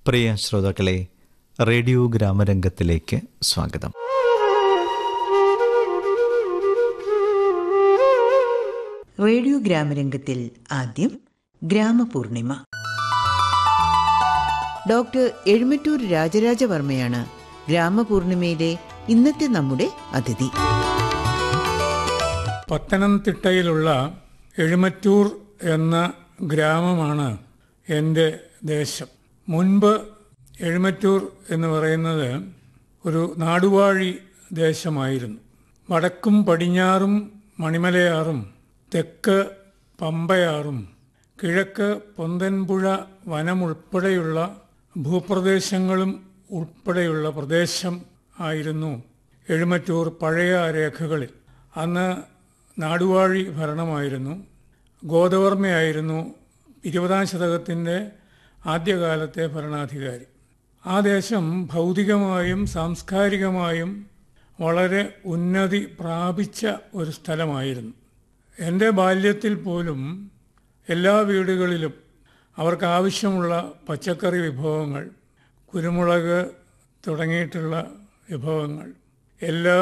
പ്രിയ ശ്രോതാക്കളെ റേഡിയോ ഗ്രാമരംഗത്തിലേക്ക് സ്വാഗതം റേഡിയോ ഗ്രാമരംഗത്തിൽ ആദ്യം ഗ്രാമപൂർണിമ ഡോക്ടർ എഴുമറ്റൂർ രാജരാജവർമ്മയാണ് ഗ്രാമപൂർണിമയിലെ ഇന്നത്തെ നമ്മുടെ അതിഥി പത്തനംതിട്ടയിലുള്ള എഴുമറ്റൂർ എന്ന ഗ്രാമമാണ് എൻ്റെ ദേശം മുൻപ് എഴുമറ്റൂർ എന്ന് പറയുന്നത് ഒരു നാടുവാഴി ദേശമായിരുന്നു വടക്കും പടിഞ്ഞാറും മണിമലയാറും തെക്ക് പമ്പയാറും കിഴക്ക് പൊന്തൻപുഴ വനമുൾപ്പെടെയുള്ള ഭൂപ്രദേശങ്ങളും ഉൾപ്പെടെയുള്ള പ്രദേശം ആയിരുന്നു എഴുമറ്റൂർ പഴയ രേഖകളിൽ അന്ന് നാടുവാഴി ഭരണമായിരുന്നു ഗോദവർമ്മയായിരുന്നു ഇരുപതാം ശതകത്തിൻ്റെ ആദ്യകാലത്തെ ഭരണാധികാരി ആ ദേശം ഭൗതികമായും സാംസ്കാരികമായും വളരെ ഉന്നതി പ്രാപിച്ച ഒരു സ്ഥലമായിരുന്നു എൻ്റെ ബാല്യത്തിൽ പോലും എല്ലാ വീടുകളിലും അവർക്ക് ആവശ്യമുള്ള പച്ചക്കറി വിഭവങ്ങൾ കുരുമുളക് തുടങ്ങിയിട്ടുള്ള വിഭവങ്ങൾ എല്ലാ